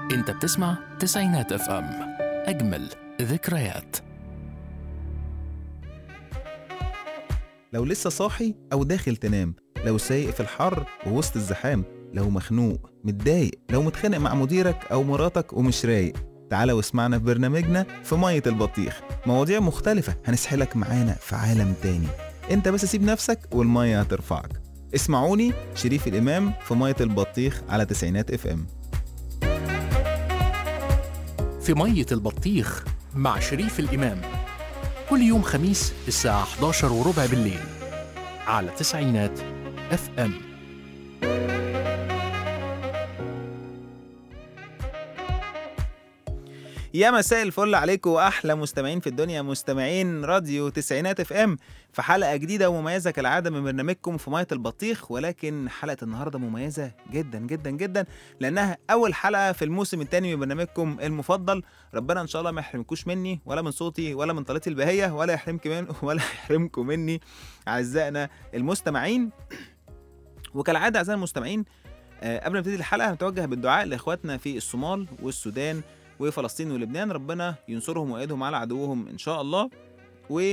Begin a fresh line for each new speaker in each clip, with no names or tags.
انت بتسمع تسعينات اف ام اجمل ذكريات
لو لسه صاحي أو داخل تنام لو سايق في الحر ووسط الزحام لو مخنوق متضايق لو متخانق مع مديرك أو مراتك ومش رايق تعالى واسمعنا في برنامجنا في مية البطيخ مواضيع مختلفة هنسحلك معانا في عالم تاني انت بس سيب نفسك والمية هترفعك اسمعوني شريف الإمام في مية البطيخ على تسعينات اف ام
في مية البطيخ مع شريف الإمام كل يوم خميس الساعة 11 وربع بالليل على تسعينات اف ام
يا مساء الفل عليكم واحلى مستمعين في الدنيا مستمعين راديو تسعينات اف ام في حلقه جديده ومميزه كالعاده من برنامجكم في ميه البطيخ ولكن حلقه النهارده مميزه جدا جدا جدا لانها اول حلقه في الموسم الثاني من برنامجكم المفضل ربنا ان شاء الله ما يحرمكوش مني ولا من صوتي ولا من طلتي البهيه ولا يحرمكم من ولا يحرمكم مني اعزائنا المستمعين وكالعاده اعزائنا المستمعين آه، قبل ما نبتدي الحلقه هنتوجه بالدعاء لاخواتنا في الصومال والسودان وفلسطين ولبنان ربنا ينصرهم ويأيدهم على عدوهم ان شاء الله و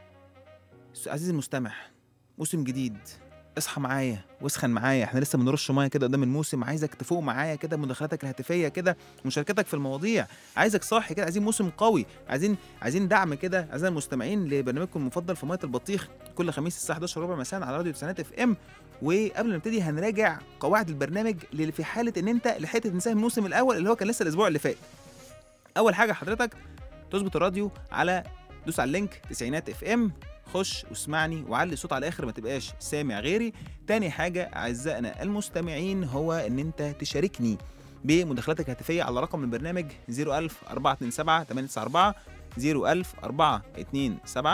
عزيزي المستمع موسم جديد اصحى معايا واسخن معايا احنا لسه بنرش ميه كده قدام الموسم عايزك تفوق معايا كده مداخلاتك الهاتفيه كده مشاركتك في المواضيع عايزك صاحي كده عايزين موسم قوي عايزين عايزين دعم كده اعزائي المستمعين لبرنامجكم المفضل في ميه البطيخ كل خميس الساعه 11 ربع مساء على راديو تسعينات اف ام وقبل ما نبتدي هنراجع قواعد البرنامج اللي في حاله ان انت لحقت تنساه الموسم الاول اللي هو كان لسه الاسبوع اللي فات اول حاجه حضرتك تظبط الراديو على دوس على اللينك تسعينات اف ام خش واسمعني وعلي الصوت على الاخر ما تبقاش سامع غيري تاني حاجه اعزائنا المستمعين هو ان انت تشاركني بمداخلاتك الهاتفيه على رقم البرنامج 01000 427 894 01000 427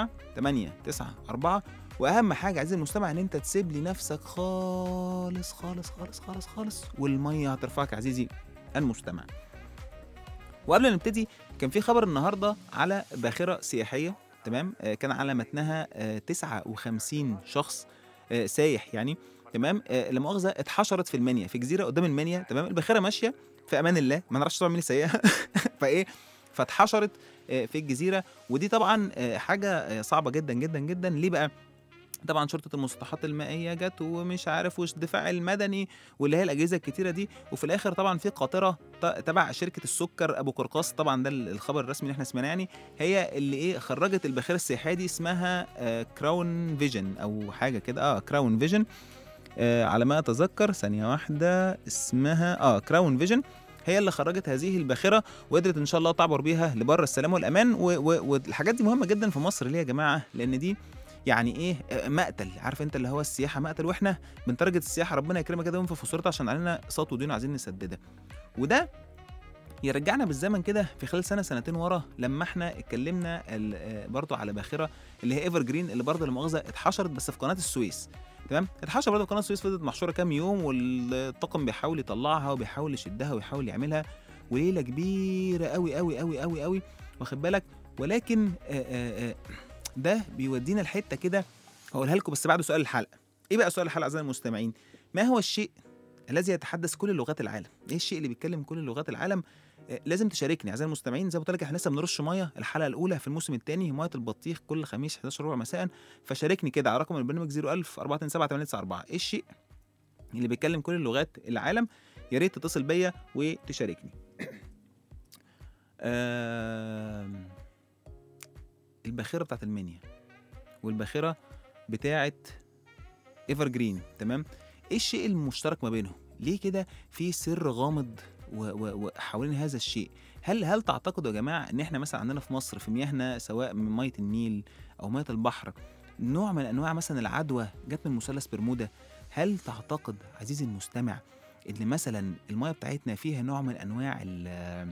894 واهم حاجه عزيزي المستمع ان انت تسيب لي نفسك خالص خالص خالص خالص خالص والميه هترفعك عزيزي المستمع وقبل ما نبتدي كان في خبر النهارده على باخره سياحيه تمام آه، كان على متنها آه، 59 شخص آه، سايح يعني تمام آه، لا مؤاخذه اتحشرت في المنيا في جزيره قدام المنيا تمام الباخره ماشيه في امان الله ما نعرفش طبعا مين اللي سايقها فايه فاتحشرت آه، في الجزيره ودي طبعا آه، حاجه آه، صعبه جدا جدا جدا ليه بقى طبعا شرطه المسطحات المائيه جت ومش عارف وش الدفاع المدني واللي هي الاجهزه الكتيره دي وفي الاخر طبعا في قاطره ت- تبع شركه السكر ابو قرقاص طبعا ده ال- الخبر الرسمي اللي احنا سمعناه يعني هي اللي ايه خرجت الباخره السياحيه دي اسمها آه كراون فيجن او حاجه كده اه كراون فيجن آه على ما اتذكر ثانيه واحده اسمها اه كراون فيجن هي اللي خرجت هذه الباخره وقدرت ان شاء الله تعبر بيها لبر السلام والامان و- و- والحاجات دي مهمه جدا في مصر ليه يا جماعه لان دي يعني ايه آه، مقتل عارف انت اللي هو السياحه مقتل واحنا بنترجت السياحه ربنا يكرمك كده وينفع في صورتها عشان علينا اقساط وديون عايزين نسددها وده يرجعنا بالزمن كده في خلال سنه سنتين ورا لما احنا اتكلمنا ال- آه، برضو على باخره اللي هي ايفر جرين اللي برضو المؤاخذه اتحشرت بس في قناه السويس تمام اتحشر برضه في قناه السويس فضلت محشوره كام يوم والطاقم بيحاول يطلعها وبيحاول يشدها ويحاول يعملها وليله كبيره قوي قوي قوي قوي قوي واخد بالك ولكن آآ آآ ده بيودينا لحته كده هقولها لكم بس بعد سؤال الحلقه ايه بقى سؤال الحلقه اعزائي المستمعين ما هو الشيء الذي يتحدث كل لغات العالم ايه الشيء اللي بيتكلم كل لغات العالم آه، لازم تشاركني اعزائي المستمعين زي ما قلت لك احنا لسه بنرش ميه الحلقه الاولى في الموسم الثاني ميه البطيخ كل خميس 11 ربع مساء فشاركني كده على رقم البرنامج 01000 427 ايه الشيء اللي بيتكلم كل لغات العالم يا ريت تتصل بيا وتشاركني آم، الباخره بتاعت المنيا والباخره بتاعت ايفر جرين تمام ايه الشيء المشترك ما بينهم ليه كده في سر غامض و- و- وحوالين هذا الشيء هل هل تعتقدوا يا جماعه ان احنا مثلا عندنا في مصر في مياهنا سواء من ميه النيل او ميه البحر نوع من انواع مثلا العدوى جت من مثلث برمودا هل تعتقد عزيزي المستمع ان مثلا الميه بتاعتنا فيها نوع من انواع ال-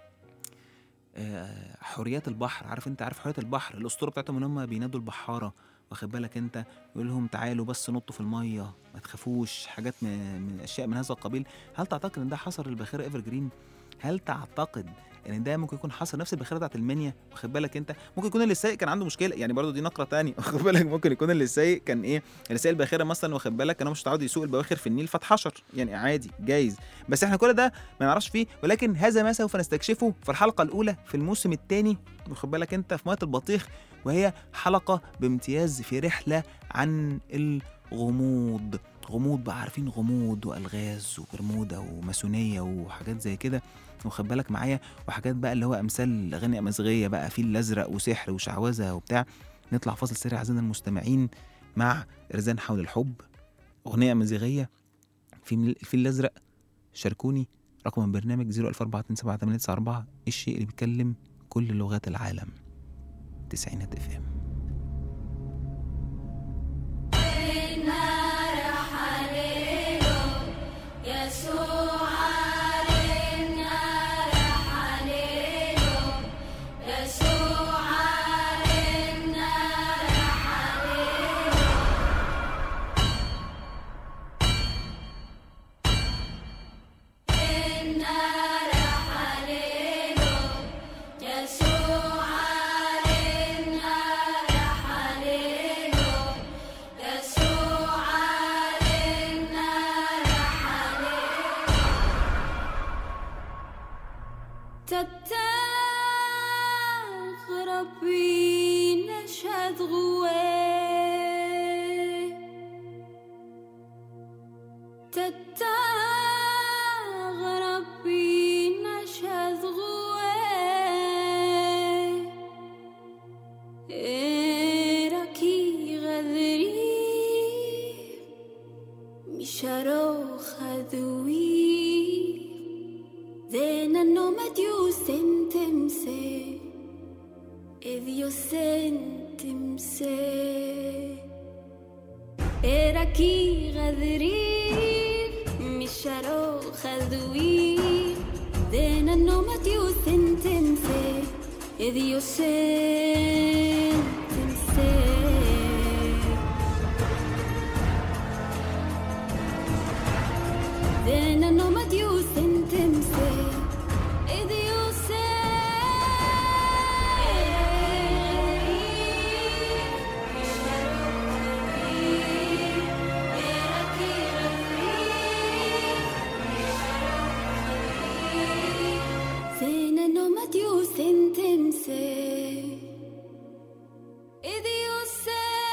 آه، حريات البحر عارف انت عارف حريات البحر الاسطوره بتاعتهم ان هم بينادوا البحاره واخد بالك انت يقول لهم تعالوا بس نطوا في الميه ما تخافوش حاجات من, من اشياء من هذا القبيل هل تعتقد ان ده حصل للباخره ايفر جرين هل تعتقد ان ده ممكن يكون حصل نفس البخيره بتاعت المنيا واخد بالك انت ممكن يكون اللي سايق كان عنده مشكله يعني برضو دي نقره تانية واخد بالك ممكن يكون اللي سايق كان ايه اللي سايق الباخره مثلا واخد بالك كان هو مش متعود يسوق البواخر في النيل فاتحشر يعني عادي جايز بس احنا كل ده ما نعرفش فيه ولكن هذا ما سوف نستكشفه في الحلقه الاولى في الموسم الثاني واخد بالك انت في ميه البطيخ وهي حلقه بامتياز في رحله عن الغموض غموض بقى عارفين غموض والغاز وبرمودا وماسونيه وحاجات زي كده واخد بالك معايا وحاجات بقى اللي هو امثال اغاني امازيغيه بقى فيل الازرق وسحر وشعوذه وبتاع نطلع فاصل سريع اعزائنا المستمعين مع رزان حول الحب اغنيه امازيغيه في الفيل الازرق شاركوني رقم البرنامج 004278994 الشيء اللي بيتكلم كل لغات العالم تسعينات اف ام
تتغرب نشهد غواه تتغرب نشهد غواه راكي غذري مشارو خذوي ذينا النوم ديو سنتمسي إذ يو سنتمسي إراكي غذري مشارو خذوي ذينا النوم ديو سنتمسي إذ يو سنتمسي Then no más you sentense Ed you Then no más you sentense Ed you say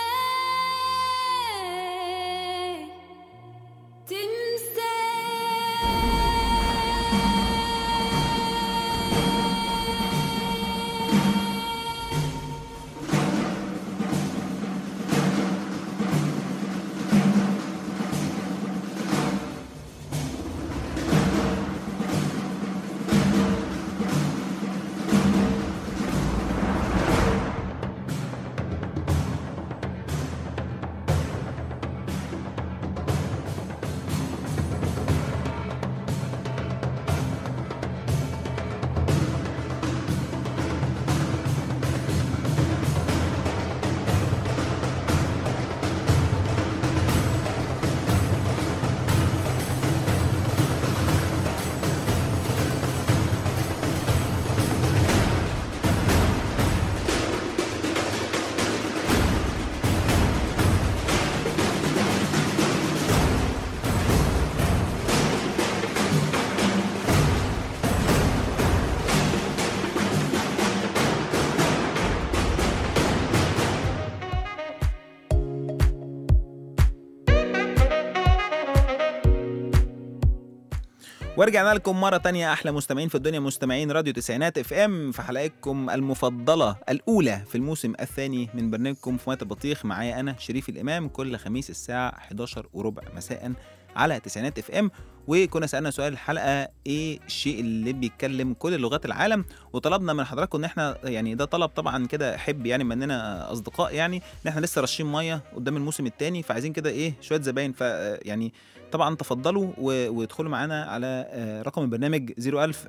ورجعنا لكم مرة تانية أحلى مستمعين في الدنيا مستمعين راديو تسعينات اف ام في حلقتكم المفضلة الأولى في الموسم الثاني من برنامجكم في مية البطيخ معايا أنا شريف الإمام كل خميس الساعة 11 وربع مساء على تسعينات اف ام وكنا سالنا سؤال الحلقه ايه الشيء اللي بيتكلم كل لغات العالم وطلبنا من حضراتكم ان احنا يعني ده طلب طبعا كده حب يعني مننا اصدقاء يعني ان احنا لسه رشين ميه قدام الموسم الثاني فعايزين كده ايه شويه زباين ف يعني طبعا تفضلوا و- وادخلوا معانا على آه، رقم البرنامج 01000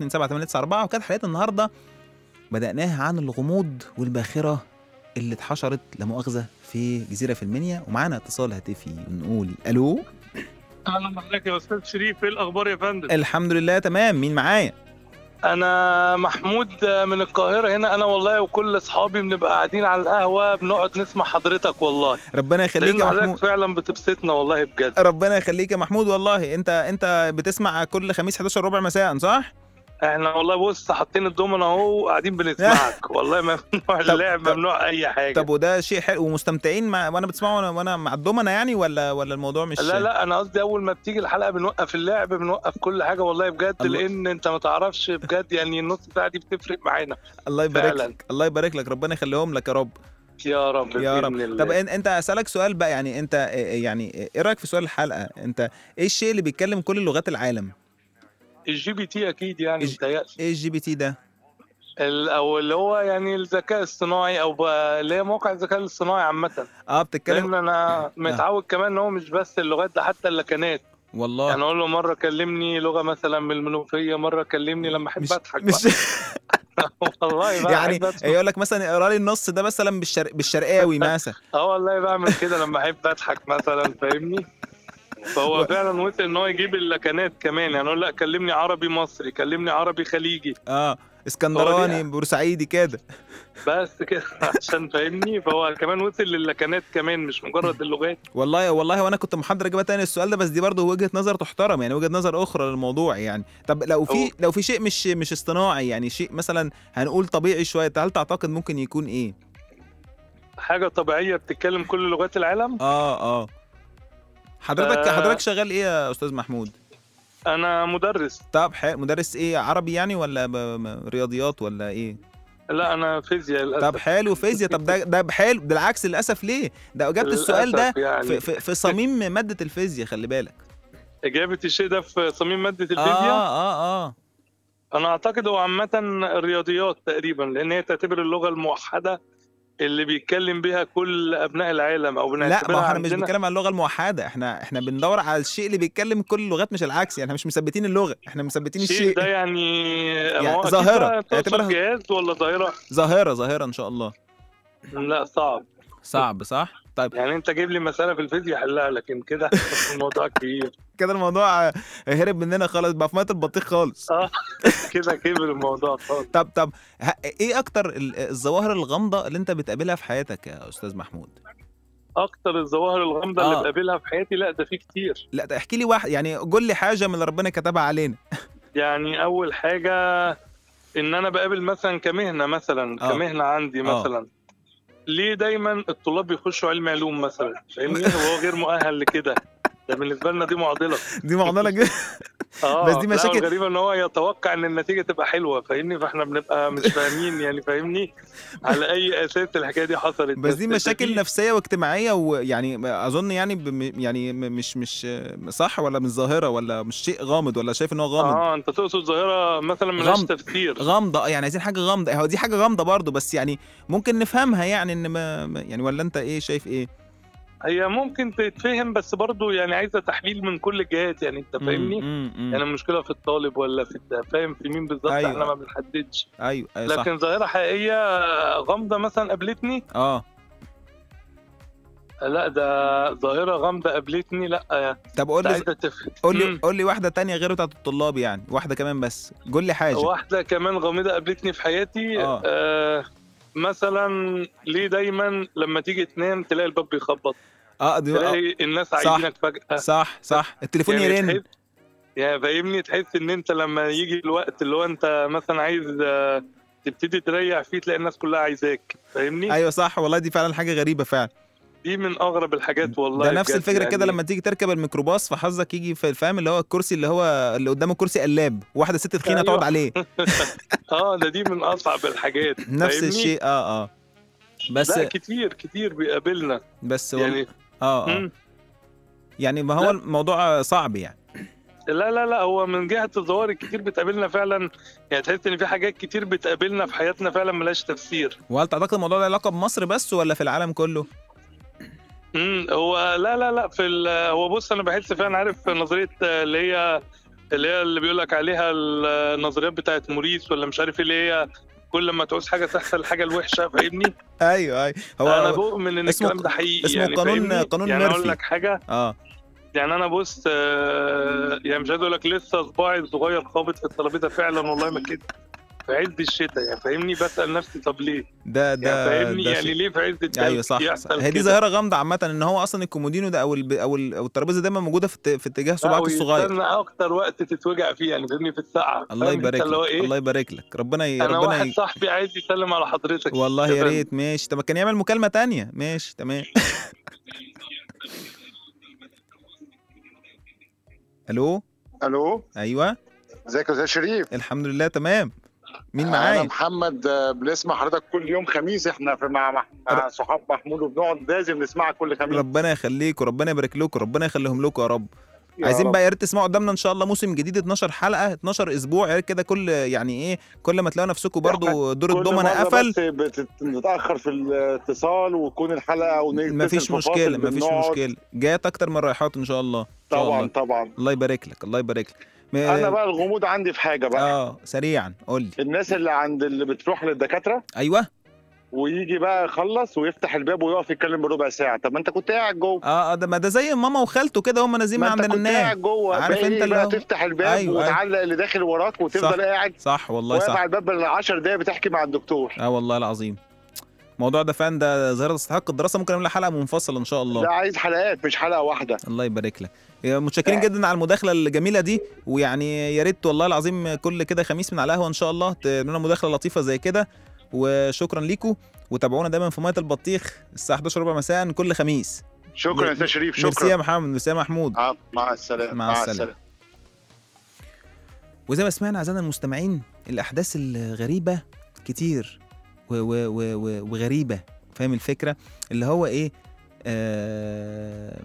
427 وكانت حلقه النهارده بدأناها عن الغموض والباخرة اللي اتحشرت لا مؤاخذة في جزيرة في المنيا ومعانا اتصال هاتفي نقول ألو
اهلا بحضرتك يا استاذ شريف ايه الاخبار يا فندم
الحمد لله تمام مين معايا
انا محمود من القاهره هنا انا والله وكل اصحابي بنبقى قاعدين على القهوه بنقعد نسمع حضرتك والله
ربنا يخليك
لان
يا
حضرتك
محمود
فعلا بتبسطنا والله بجد
ربنا يخليك يا محمود والله انت انت بتسمع كل خميس 11 ربع مساء صح
احنا والله بص حاطين الدومنه اهو وقاعدين بنسمعك والله ممنوع اللعب
طب-
ممنوع اي حاجه
طب وده شيء حلو ومستمتعين مع وانا بتسمعه وانا وانا مع الضمنه يعني ولا ولا الموضوع مش
لا لا انا قصدي اول ما بتيجي الحلقه بنوقف اللعب بنوقف كل حاجه والله بجد
الله.
لان انت ما تعرفش بجد يعني النص ساعه دي بتفرق معانا
الله يبارك
فعلاً.
لك الله يبارك لك ربنا يخليهم لك يا رب
يا رب
يا رب
بإذن الله.
طب إن- انت اسالك سؤال بقى يعني انت إيه- يعني ايه رايك في سؤال الحلقه انت ايه الشيء اللي بيتكلم كل لغات العالم
الجي بي تي اكيد يعني
الج-
متهيألي
ايه الجي بي تي ده
ال- او اللي هو يعني الذكاء الصناعي او بقى اللي هي موقع الذكاء الصناعي عامه
اه بتتكلم
لان انا متعود كمان ان هو مش بس اللغات ده حتى اللكنات
والله
يعني اقول له مره كلمني لغه مثلا من المنوفيه مره كلمني لما احب
مش
اضحك
مش
بقى. والله بقى
يعني
أحب أضحك.
يقول لك مثلا اقرا لي النص ده مثلا بالشرق بالشرقاوي مثلا
اه والله بعمل كده لما احب اضحك مثلا فاهمني فهو
و-
فعلا وصل ان هو يجيب اللكنات كمان يعني اقول لا كلمني عربي مصري كلمني عربي خليجي
اه اسكندراني
هو دي-
بورسعيدي كده
بس كده عشان فاهمني فهو كمان وصل للكنات كمان مش مجرد اللغات
والله والله وانا كنت محضر اجابه تاني السؤال ده بس دي برضه وجهه نظر تحترم يعني وجهه نظر اخرى للموضوع يعني طب لو في
هو-
لو في شيء مش مش اصطناعي يعني شيء مثلا هنقول طبيعي شويه هل تعتقد ممكن يكون ايه
حاجه طبيعيه بتتكلم كل لغات العالم
اه اه حضرتك
آه.
حضرتك شغال ايه يا استاذ محمود
انا مدرس
طب حلو مدرس ايه عربي يعني ولا ب... م- رياضيات ولا ايه
لا انا فيزياء للاسف
طب حلو فيزياء طب ده ده حلو بالعكس للاسف ليه ده اجابه السؤال ده
للأسف يعني
في, في, في صميم ماده الفيزياء خلي بالك
اجابه الشيء ده في صميم ماده
اه
الفيزياء
اه اه
انا اعتقد هو عامه الرياضيات تقريبا لان هي تعتبر اللغه الموحده اللي بيتكلم بها كل ابناء العالم او
لا ما
بنعتبرها
هو احنا مش
عندنا
بنتكلم عن اللغه الموحده احنا احنا بندور على الشيء اللي بيتكلم كل اللغات مش العكس يعني احنا مش مثبتين اللغه احنا مثبتين
الشيء
الشيء
ده يعني,
يعني
ما هو أكيد
ظاهرة.
بقى تقصد
اعتبرها-
جهاز ولا ظاهره
ظاهره ظاهره ان شاء الله
لا صعب
صعب صح طيب
يعني انت جيب لي مساله في الفيزياء حلها لكن كده الموضوع كبير
كده الموضوع هرب مننا خالص بقى في ميه البطيخ خالص
اه كده كبر الموضوع خالص
طب طب ه- ايه اكتر ال- الظواهر الغامضه اللي انت بتقابلها في حياتك يا استاذ محمود
اكتر الظواهر الغامضه
آه.
اللي بقابلها في حياتي لا ده في كتير
لا ده احكي لي واحد يعني قول لي حاجه من اللي ربنا كتبها علينا
يعني اول حاجه ان انا بقابل مثلا كمهنه مثلا
آه.
كمهنه عندي
آه.
مثلا ليه دايما الطلاب بيخشوا علم علوم مثلا فاهمني وهو غير مؤهل لكده ده بالنسبه لنا دي معضله
دي معضله جدا
اه
بس دي
لا،
مشاكل-
الغريبه ان هو يتوقع ان النتيجه تبقى حلوه فاهمني فاحنا بنبقى مش فاهمين يعني فاهمني على اي اساس الحكايه دي حصلت
بس دي
ده
مشاكل
دي-
نفسيه واجتماعيه ويعني اظن يعني بم يعني م- مش مش صح ولا مش ظاهره ولا مش شيء غامض ولا شايف ان هو غامض
اه انت تقصد ظاهره مثلا ملهاش
غامض.
تفسير
غامضه يعني عايزين حاجه غامضه هو دي حاجه غامضه برضو بس يعني ممكن نفهمها يعني ان ما ما- يعني ولا انت ايه شايف ايه
هي ممكن تتفهم بس برضو يعني عايزه تحليل من كل الجهات يعني انت فاهمني
مم، مم،
يعني
مم.
المشكله في الطالب ولا في الت- فاهم في مين بالظبط
أيوة.
احنا ما بنحددش
ايوه ايوه صح
لكن ظاهره حقيقيه غامضه مثلا قابلتني
اه
لا ده ظاهره غامضه قابلتني لا
طب قول
ده
لي
عايزه تفهم
قول لي
مم.
قول لي واحده تانية غير بتاعت الطلاب يعني واحده كمان بس قول لي حاجه
واحده كمان غامضه قابلتني في حياتي
آه.
آه مثلا ليه دايما لما تيجي تنام تلاقي الباب بيخبط
اه دي آه.
تلاقي الناس
صح.
عايزينك فجاه
صح صح التليفون
يعني
يرن
تحس يعني فاهمني تحس ان انت لما يجي الوقت اللي هو انت مثلا عايز آه، تبتدي تريح فيه تلاقي الناس كلها عايزاك فاهمني
ايوه صح والله دي فعلا حاجه غريبه فعلا
دي من اغرب الحاجات والله
ده نفس
بجد
الفكره كده
يعني.
لما تيجي تركب الميكروباص فحظك يجي في الفهم اللي هو الكرسي اللي هو اللي قدامه كرسي قلاب واحده ست تخينه
أيوة.
تقعد عليه
اه ده دي من اصعب الحاجات
نفس
فاهمني؟
الشيء اه اه بس
لا كتير كتير بيقابلنا
بس وال-
يعني
اه اه
مم.
يعني ما هو
لا.
الموضوع صعب يعني
لا لا لا هو من جهه الظواهر كتير بتقابلنا فعلا يعني تحس ان في حاجات كتير بتقابلنا في حياتنا فعلا ملهاش تفسير
وهل تعتقد الموضوع له علاقه بمصر بس ولا في العالم كله؟
امم هو لا لا لا في ال- هو بص انا بحس فعلا عارف نظريه آه، اللي هي اللي هي اللي بيقول لك عليها النظريات بتاعت موريس ولا مش عارف ايه اللي هي كل ما تعوز حاجه تحصل الحاجه الوحشه فاهمني
ايوه ايوه
انا
هو
بؤمن ان
اسمه-
الكلام ده حقيقي
اسمه
يعني
قانون-
فاهمني؟
قانون
يعني
ميرفي.
اقول لك حاجه
اه
يعني انا بص آه، يعني مش عايز اقول لك لسه صباعي الصغير خابط في الترابيزه فعلا والله ما كده في عز الشتاء يعني فاهمني بسال نفسي طب ليه؟
ده
يعني
ده
فاهمني
ده
يعني
شيء-
ليه في عز التلج
ايوه صح, صح.
يحصل
هي دي
كده؟
ظاهره غامضه عامه ان هو اصلا الكومودينو ده او ال او ال او الترابيزه دايما موجوده في, الت- في اتجاه صباعك
لا،
الصغير
ويستنى اكتر وقت تتوجع فيه يعني فاهمني في الساعه
الله
فاهم
يبارك
انت اللي هو
لك
ايه؟
الله يبارك لك ربنا ي...
انا
ربنا
واحد
ي...
صاحبي عايز يسلم على حضرتك
والله يا
فاهم؟
ريت ماشي طب كان يعمل مكالمه تانية ماشي تمام الو
الو
ايوه
ازيك يا استاذ شريف
الحمد لله تمام مين
انا
معايا
محمد آه، بنسمع حضرتك كل يوم خميس احنا في مع, مع, مع صحاب محمود وبنقعد لازم نسمعك كل خميس
ربنا يخليكم ربنا يبارك لكم ربنا يخليهم لكم يا رب
يا
عايزين
رب.
بقى يا ريت تسمعوا قدامنا ان شاء الله موسم جديد 12 حلقه 12 اسبوع يا ريت كده كل يعني ايه كل ما تلاقوا نفسكم برضو دور
كل
الضمنه
مرة
قفل
بس بت- بنتاخر في الاتصال وتكون الحلقه ونتصل
مفيش
في
مشكله
فاصل
مفيش
بنقعد.
مشكله جات اكتر من رايحات ان شاء الله إن شاء
طبعا
الله.
طبعا
الله يبارك لك الله يبارك لك م-
انا بقى الغموض عندي في حاجه بقى
اه سريعا قول لي
الناس اللي عند اللي بتروح للدكاتره
ايوه
ويجي بقى يخلص ويفتح الباب ويقف يتكلم بربع ساعه طب ما انت كنت قاعد جوه
اه آه، ده ما ده زي ماما وخالته كده هم نازلين من
ما انت
عند
كنت
الناس
قاعد جوه
عارف
بقى
انت
ايه
اللي
بقى
هو-
تفتح الباب
أيوة، أيوة.
وتعلق اللي داخل وراك وتفضل
صح.
قاعد
صح والله
واقف
صح
على الباب بال 10 دقايق بتحكي مع الدكتور
اه والله العظيم الموضوع ده فعلا ده ظاهره تستحق الدراسه ممكن نعمل حلقه منفصله ان شاء الله
ده عايز حلقات مش حلقه واحده
الله يبارك لك يا متشكرين
آه.
جدا على المداخله الجميله دي ويعني يا ريت والله العظيم كل كده خميس من على القهوه ان شاء الله تعملوا لنا مداخله لطيفه زي كده وشكرا ليكم وتابعونا دايما في ميه البطيخ الساعه 11 ربع مساء كل خميس
شكرا يا استاذ شريف
ميرسي يا
شكرا
محمد ميرسي يا محمود
آه، مع السلامه
مع السلامة. وزي ما سمعنا اعزائنا المستمعين الاحداث الغريبه كتير و و و و وغريبه فاهم الفكره اللي هو ايه آه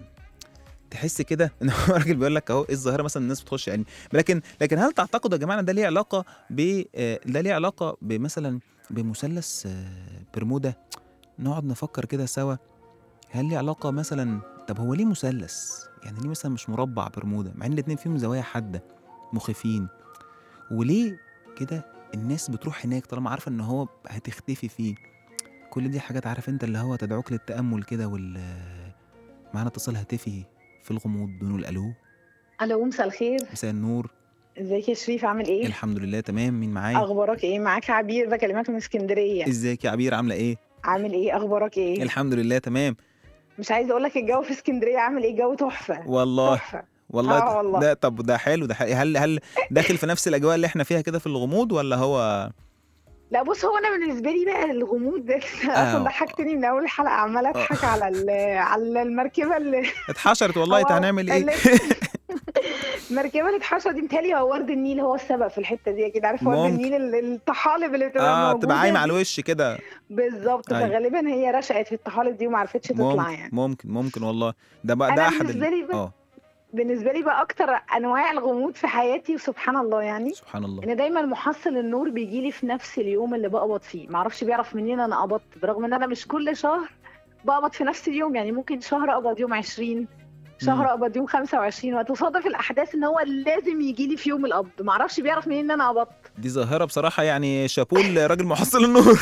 تحس كده ان هو راجل بيقول لك اهو ايه الظاهره مثلا الناس بتخش يعني لكن لكن هل تعتقدوا يا جماعه إن ده ليه علاقه ب آه، ده ليه علاقه بمثلا بمثلث آه، برمودا نقعد نفكر كده سوا هل ليه علاقه مثلا طب هو ليه مثلث يعني ليه مثلا مش مربع برمودا مع ان الاتنين فيهم زوايا حاده مخيفين وليه كده الناس بتروح هناك طالما عارفه ان هو هتختفي فيه كل دي حاجات عارف انت اللي هو تدعوك للتامل كده وال معانا اتصال هاتفي في الغموض بنقول الو
الو مساء الخير
مساء النور
ازيك يا شريف عامل ايه
الحمد لله تمام مين معايا
اخبارك ايه معاك عبير بكلمك من اسكندريه
ازيك يا عبير عامله ايه
عامل ايه اخبارك ايه
الحمد لله تمام
مش عايزه اقول لك الجو في اسكندريه عامل ايه الجو تحفه
والله
تحفه
والله
آه والله.
ده طب ده حلو ده حلو. هل هل داخل في نفس الاجواء اللي احنا فيها كده في الغموض ولا هو
لا بص هو انا بالنسبه لي بقى الغموض ده
آه.
اصلا ضحكتني من اول حلقه عماله اضحك على ال- على المركبه اللي
اتحشرت والله
هو
انت هنعمل ايه
اللي- المركبه اللي اتحشرت دي متهيألي هو ورد النيل هو السبب في الحته دي كده عارف ورد
ممكن.
النيل ال- الطحالب اللي بتبقى
اه
موجوده
تبقى عايمه
دي.
على الوش كده
بالظبط
أيوة.
فغالبا هي رشقت في الطحالب دي وما عرفتش تطلع
ممكن
يعني
ممكن ممكن والله ده بقى ده
أنا
احد
بالنسبة لي بقى-
اه
بالنسبه لي بقى اكتر انواع الغموض في حياتي وسبحان الله يعني
سبحان الله
ان دايما محصل النور بيجي لي في نفس اليوم اللي بقبض فيه معرفش بيعرف منين انا قبضت برغم ان انا مش كل شهر بقبض في نفس اليوم يعني ممكن شهر اقبض يوم 20 شهر
مم.
اقبض يوم 25 وتصادف الاحداث ان هو لازم يجي لي في يوم القبض معرفش بيعرف منين ان انا قبضت
دي ظاهره بصراحه يعني شابوه لراجل محصل النور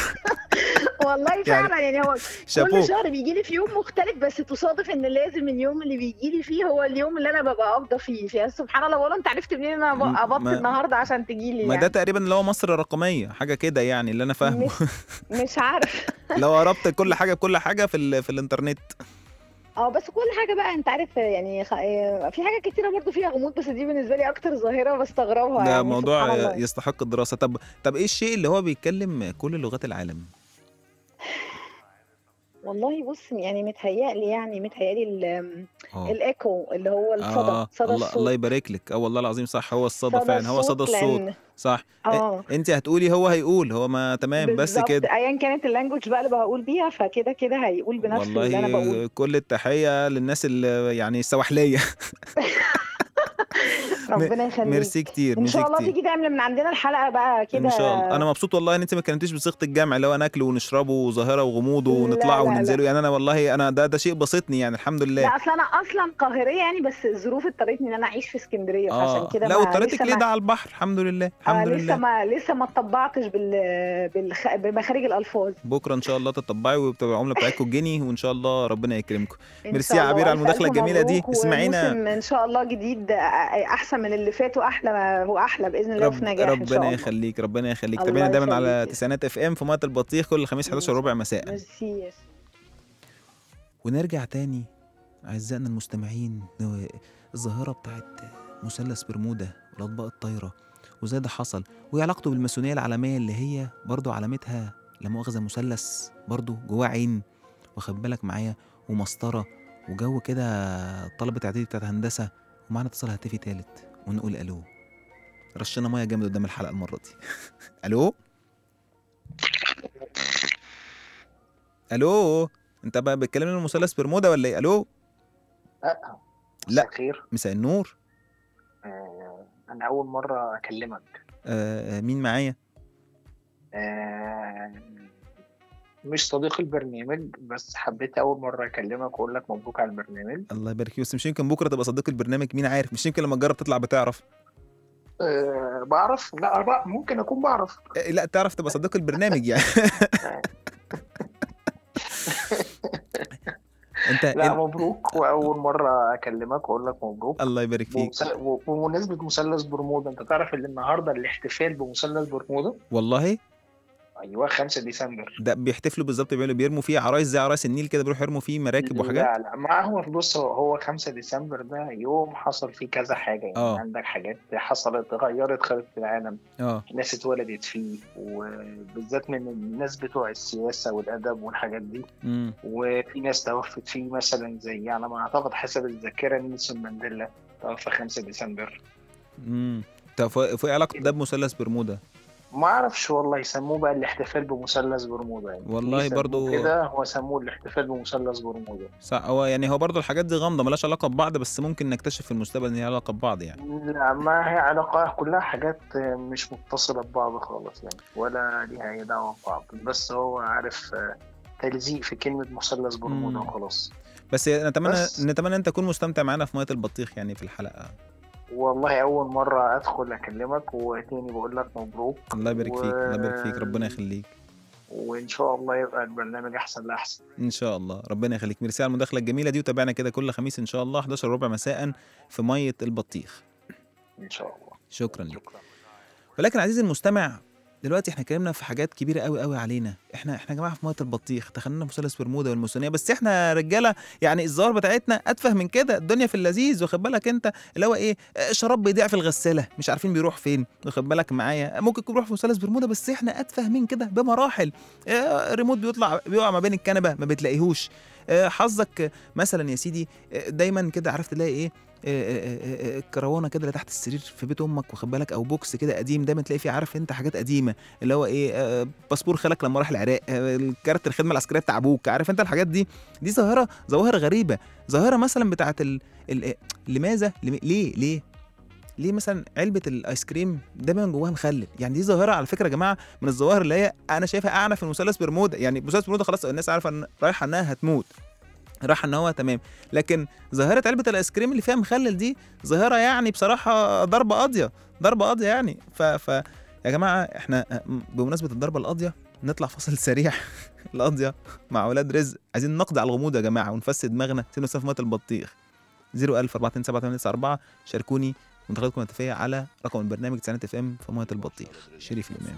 والله فعلا يعني هو
شابوه
كل شهر بيجي لي في يوم مختلف بس تصادف ان لازم اليوم اللي بيجي لي فيه هو اليوم اللي انا ببقى قابضه فيه يعني سبحان الله بقول له انت عرفت منين ان انا
م-
قبضت
ما-
النهارده عشان تجي لي
ما
يعني.
ده تقريبا اللي هو مصر الرقميه حاجه كده يعني اللي انا فاهمه
مش مش عارف
لو قربت كل حاجه بكل حاجه في ال... في الانترنت
اه بس كل حاجه بقى انت عارف يعني خ... آه، في حاجات كتيره برضو فيها غموض بس دي بالنسبه لي اكتر ظاهره بستغربها
ده
يعني
موضوع
سبحان الله.
يستحق الدراسه طب طب ايه الشيء اللي هو بيتكلم كل لغات العالم
والله بص يعني متهيألي يعني متهيألي ال-
اه
الايكو اللي هو الصدى
اه
صدى
الله,
الصوت
الله يبارك لك اه والله العظيم صح هو الصدى فعلا هو صدى الصوت
لأن-
صح
اه
انت هتقولي هو هيقول هو ما تمام بس
بالظبط.
كده
ايا كانت اللانجوج بقى اللي بقول بيها فكده كده هيقول بنفس اللي انا بقوله
والله كل التحيه للناس اللي يعني السواحليه
ربنا يخليك
ميرسي كتير
ان
ميرسي
شاء الله
كتير
تيجي تعمل من عندنا الحلقه بقى كده
ان شاء الله انا مبسوط والله ان انت ما اتكلمتيش بصيغه الجمع اللي هو ناكله ونشربه وظاهره وغموض
لا،
ونطلع
لا، لا.
وننزله يعني انا والله انا ده ده شيء بسطني يعني الحمد لله
لا اصل انا اصلا قاهريه يعني بس الظروف اضطرتني ان انا اعيش في اسكندريه فعشان كده
لا
ما-
واضطريتك
لسه
ليه
ما-
ده على البحر الحمد لله
آه
الحمد
لسه
لله
ما لسه ما اتطبعتش بال... بالخ... بمخارج الالفاظ
بكره ان شاء الله تطبعي وتبقى العمله بتاعتكم الجنيه وان شاء الله ربنا يكرمكم
إن
ميرسي
شاء
يا
الله.
عبير على
وألف
المداخلة
ألف
الجميلة دي.
مبروك
اسمعينا.
وموسم ان شاء الله جديد احسن من اللي فات واحلى واحلى باذن الله وفي
رب
نجاح ان شاء
ربنا
الله
يخليك ربنا يخليك
الله
تابعنا دايما على
يخليك.
تسعينات اف ام في ميه البطيخ كل خميس 11 ربع مساء
ميرسي يا
ونرجع تاني اعزائنا المستمعين لو- الظاهره بتاعت مثلث برمودا والاطباق الطايره وازاي ده حصل وايه علاقته بالماسونيه العالميه اللي هي برضو علامتها لا مؤاخذه مثلث برضو جواه عين واخد بالك معايا ومسطره وجو كده طلبه اعدادي بتاعت هندسه ومعانا اتصال هاتفي تالت ونقول الو رشنا ميه جامد قدام الحلقه المره دي الو الو انت بقى بتكلمني عن مثلث برمودا ولا ايه الو
لا
لا.
خير
مساء النور
آه انا اول مره اكلمك
آه آه، مين معايا
آه مش صديق البرنامج بس حبيت اول مره اكلمك واقول لك مبروك على البرنامج
الله يبارك فيك بس مش يمكن بكره تبقى صديق البرنامج مين عارف مش يمكن لما تجرب تطلع بتعرف
آه بعرف لا بقى ممكن اكون بعرف
آه لا تعرف تبقى صديق البرنامج يعني انت
لا
إن...
مبروك واول مره اكلمك واقول لك مبروك
الله يبارك فيك
بمس- وبمناسبه مثلث برمودا انت تعرف ان النهارده الاحتفال بمثلث برمودا
والله
ايوه 5 ديسمبر
ده بيحتفلوا بالظبط بيعملوا بيرموا فيه عرايس زي عرايس النيل كده بيروحوا يرموا فيه مراكب وحاجات
لا لا ما هو بص هو- هو 5 ديسمبر ده يوم حصل فيه كذا حاجه يعني
آه.
عندك حاجات حصلت غيرت خريطه العالم
اه
ناس اتولدت فيه وبالذات من الناس بتوع السياسه والادب والحاجات دي
امم
وفي ناس توفت فيه مثلا زي على ما اعتقد حسب الذاكره نيلسون مانديلا توفى 5 ديسمبر
امم طب فوق فوق علاقه ده بمثلث برمودا
ما اعرفش والله يسموه بقى الاحتفال بمثلث برمودا يعني
والله
يسموه
برضو-
كده هو سموه الاحتفال بمثلث برمودا
صح هو يعني هو برضو الحاجات دي غامضه ملهاش علاقه ببعض بس ممكن نكتشف في المستقبل ان هي علاقه ببعض يعني
لا ما هي علاقة كلها حاجات مش متصلة ببعض خالص يعني ولا ليها أي دعوة ببعض بس هو عارف آه، تلزيق في كلمة مثلث برمودا
مم.
وخلاص
بس نتمنى
بس.
نتمنى انت تكون مستمتع معانا في ميه البطيخ يعني في الحلقه
والله أول مرة أدخل أكلمك وتاني بقول لك مبروك
الله يبارك فيك الله يبارك فيك
و-
ربنا يخليك
وإن شاء الله يبقى البرنامج أحسن لأحسن
ان شاء الله ربنا يخليك ميرسي على المداخله الجميله دي وتابعنا كده كل خميس ان شاء الله 11 ربع مساء في ميه البطيخ
إن شاء الله
شكرا لك
شكرا
ولكن عزيزي المستمع دلوقتي احنا اتكلمنا في حاجات كبيره قوي قوي علينا احنا احنا يا جماعه في ميه البطيخ دخلنا مثلث برمودا والماسونيه بس احنا رجاله يعني الظاهر بتاعتنا اتفه من كده الدنيا في اللذيذ واخد بالك انت اللي هو ايه آه، شراب بيضيع في الغساله مش عارفين بيروح فين واخد بالك معايا ممكن يكون بيروح في مثلث برمودا بس احنا اتفه من كده بمراحل آه، الريموت بيطلع بيقع ما بين الكنبه ما بتلاقيهوش آه، حظك آه، مثلا يا سيدي آه، دايما كده عرفت تلاقي ايه آه، آه، آه، آه، كروانه كده اللي تحت السرير في بيت امك واخد بالك او بوكس كده قديم دايما تلاقي فيه عارف انت حاجات قديمه اللي هو ايه آه، باسبور خالك لما راح العراق آه، الكارت الخدمه العسكريه بتاع ابوك عارف انت الحاجات دي دي ظاهره ظواهر غريبه ظاهره مثلا بتاعت ال... ال... آه، لماذا لم... ليه ليه ليه مثلا علبه الايس كريم دايما جواها مخلل يعني دي ظاهره على فكره يا جماعه من الظواهر اللي هي انا شايفها اعنف من مثلث برمودا يعني مثلث برمودا خلاص الناس عارفه ان رايحه انها هتموت راح ان هو تمام لكن ظاهره علبه الايس كريم اللي فيها مخلل دي ظاهره يعني بصراحه ضربه قاضيه ضربه قاضيه يعني ف, ف يا جماعه احنا بمناسبه الضربه القاضيه نطلع فاصل سريع القاضيه مع اولاد رزق عايزين نقضي على الغموض يا جماعه ونفسد دماغنا سيبنا في ميه البطيخ 01000 427 شاركوني مداخلاتكم الهاتفيه على رقم البرنامج 9 اف ام في ميه البطيخ شريف الامام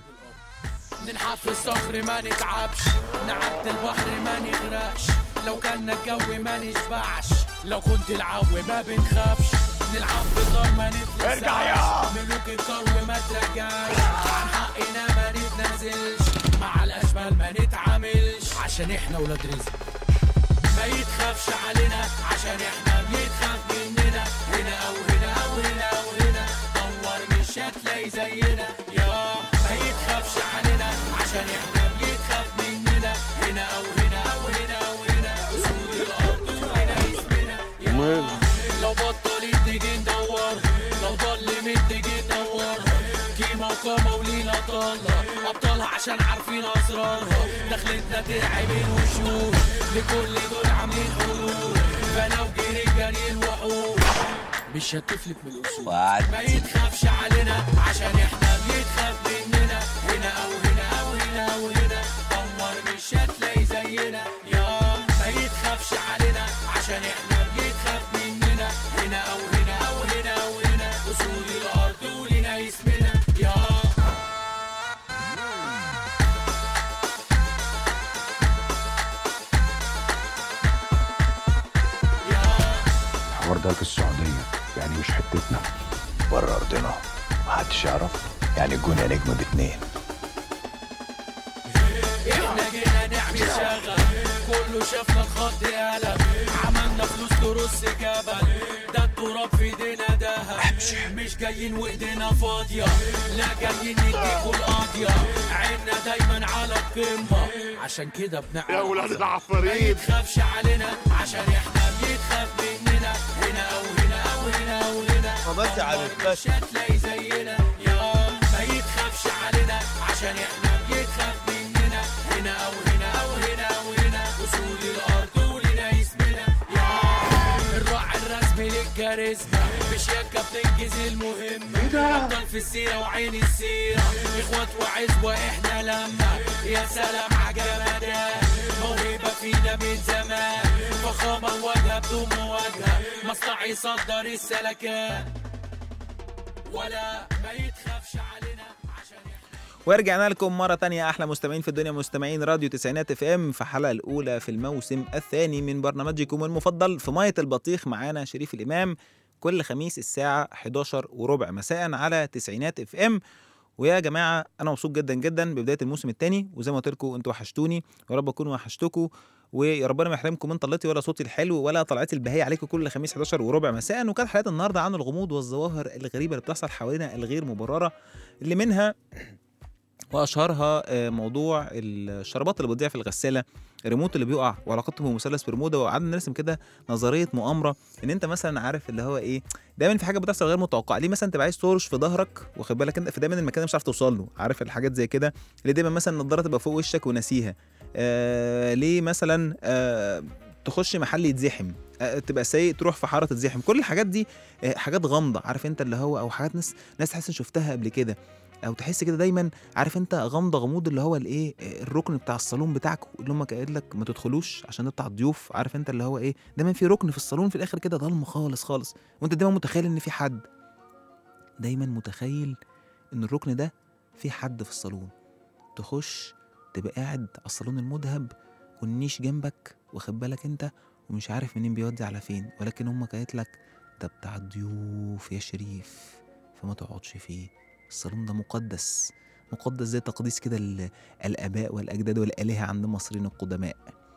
ننحت في الصخر ما نتعبش نعدي البحر ما نغرقش لو كان الجو ما نشبعش لو كنت العو ما بنخافش نلعب بالنار ما نتلسعش ارجع يا ملوك الكون ما ترجعش عن حقنا ما نتنازلش مع الاشبال ما نتعاملش عشان احنا ولاد رزق ما يتخافش علينا عشان احنا بنتخاف مننا هنا او هنا او هنا او هنا دور مش هتلاقي زينا يا ما يتخافش علينا عشان احنا بنتخاف مننا هنا او هنا او هنا او هنا اسود الارض وهنا اسمنا يا لو بطلت تيجي ندور لو ضل بطلها ابطالها عشان عارفين اسرارها دخلتنا ترعب الوشوش لكل دول عاملين حلول فلو جري جري الوحوش مش هتفلت من الاصول ما يتخافش علينا عشان احنا بيتخاف مننا هنا او هنا او هنا او هنا دور مش هتلاقي زينا يا ما يتخافش علينا عشان احنا بيتخاف مننا هنا او هنا او هنا او هنا اصول الارض ولنا اسمنا يا
الحوار ده في السعودية يعني مش حتتنا بره أرضنا محدش يعرف يعني الجون يا نجم باتنين
احنا جينا نعمل شغل كله شافنا الخط قلم عملنا فلوس ترص جبل ده التراب في ايدينا دهب مش جايين وايدينا فاضية لا جايين نديكوا القاضية عيننا دايما على القمة عشان كده بنعمل
يا ولاد
ما
العفاريت
يتخافش علينا عشان احنا بيتخاف مننا هنا او هنا او هنا او هنا
فبس يا عارف،
دور
بس.
مش هتلاقي زينا يا ما يتخافش علينا عشان احنا بيتخاف مننا هنا او هنا او هنا او هنا اصول الارض ولنا اسمنا يا الراعي الرسمي للكاريزما بشياكة بتنجز المهمة ابطال في السيرة وعين السيرة اخوات وعزوة احنا لما يا سلام عجمدان موهبة فينا من زمان فخامة وجهة بدون مواجهة مصنع يصدر السلكات ولا ما يتخافش علينا عشان
ورجعنا لكم مرة تانية أحلى مستمعين في الدنيا مستمعين راديو تسعينات اف ام في الحلقة الأولى في الموسم الثاني من برنامجكم المفضل في مية البطيخ معانا شريف الإمام كل خميس الساعة 11 وربع مساء على تسعينات اف ام ويا جماعة أنا مبسوط جدا جدا ببداية الموسم الثاني وزي ما قلت لكم أنتوا وحشتوني يا رب أكون وحشتكم ويا ربنا ما يحرمكم من طلتي ولا صوتي الحلو ولا طلعتي البهية عليكم كل خميس 11 وربع مساء وكانت حلقة النهاردة عن الغموض والظواهر الغريبة اللي بتحصل حوالينا الغير مبررة اللي منها واشهرها آه، موضوع الشرابات اللي بتضيع في الغساله الريموت اللي بيقع وعلاقته بمثلث برمودا وقعدنا نرسم كده نظريه مؤامره ان انت مثلا عارف اللي هو ايه دايما في حاجه بتحصل غير متوقعه ليه مثلا تبقى عايز ترش في ظهرك واخد بالك انت في دايما المكان ده مش عارف توصل له عارف الحاجات زي كده ليه دايما مثلا النضاره تبقى فوق وشك وناسيها آه ليه مثلا آه تخش محل يتزحم آه، تبقى سايق تروح في حاره تتزحم كل الحاجات دي آه، حاجات غامضه عارف انت اللي هو او حاجات ناس ناس تحس إن شفتها قبل كده او تحس كده دايما عارف انت غمضه غموض اللي هو الايه آه، الركن بتاع الصالون بتاعك اللي هم قايل لك ما تدخلوش عشان ده بتاع الضيوف عارف انت اللي هو ايه دايما في ركن في الصالون في الاخر كده ضلمه خالص خالص وانت دايما متخيل ان في حد دايما متخيل ان الركن ده في حد في الصالون تخش تبقى قاعد على الصالون المذهب والنيش جنبك واخد بالك انت ومش عارف منين بيودي على فين ولكن امك قالت لك ده بتاع الضيوف يا شريف فما تقعدش فيه الصالون ده مقدس مقدس زي تقديس كده ال- الاباء والاجداد والالهه عند المصريين القدماء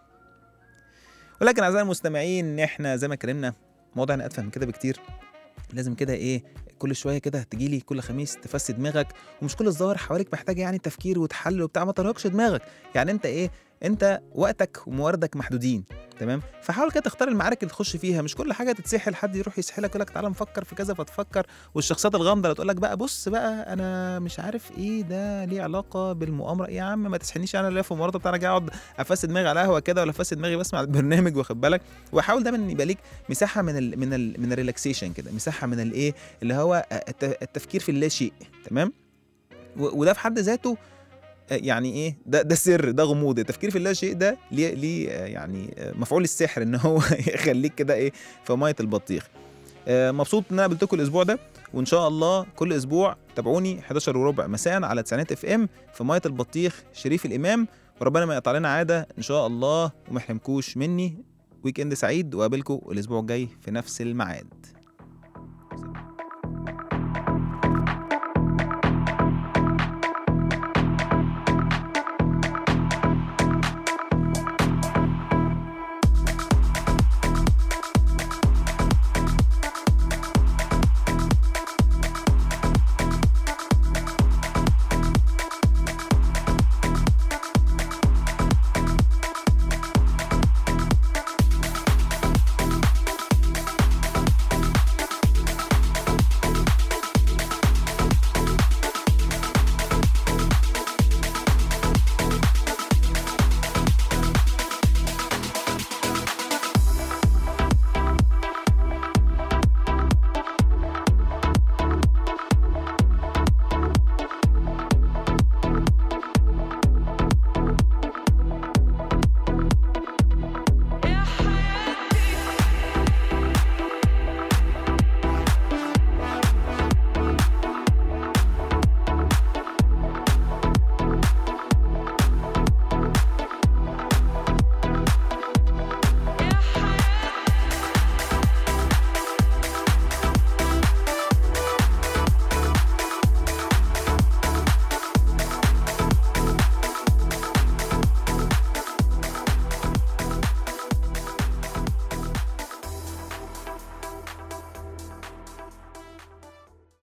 ولكن اعزائي المستمعين احنا زي ما اتكلمنا موضوعنا ادفع من كده بكتير لازم كده ايه كل شويه كده تجيلي كل خميس تفسي دماغك ومش كل الظواهر حواليك محتاجه يعني تفكير وتحلل وبتاع ما ترهقش دماغك يعني انت ايه انت وقتك ومواردك محدودين تمام فحاول كده تختار المعارك اللي تخش فيها مش كل حاجه تتسحل حد يروح يسحلك يقول لك تعالى نفكر في كذا فتفكر والشخصيات الغامضه اللي تقول لك بقى بص بقى انا مش عارف ايه ده ليه علاقه بالمؤامره يا عم ما تسحلنيش انا اللي في المؤامره بتاعنا جاي اقعد افسد دماغي على قهوه كده ولا افسد دماغي بسمع البرنامج واخد بالك وحاول دايما يبقى ليك مساحه من ال من ال من الريلاكسيشن كده مساحه من الايه اللي هو الت- التفكير في اللا شيء تمام و- وده في حد ذاته آه، يعني ايه ده ده سر ده غموض التفكير في اللا شيء ده ليه ليه آه، يعني آه، مفعول السحر ان هو يخليك كده ايه في ميه البطيخ آه، مبسوط ان انا قابلتكم الاسبوع ده وان شاء الله كل اسبوع تابعوني 11 وربع مساء على تسعينات اف ام في ميه البطيخ شريف الامام وربنا ما يقطع لنا عاده ان شاء الله وما يحرمكوش مني ويك اند سعيد وقابلكم الاسبوع الجاي في نفس الميعاد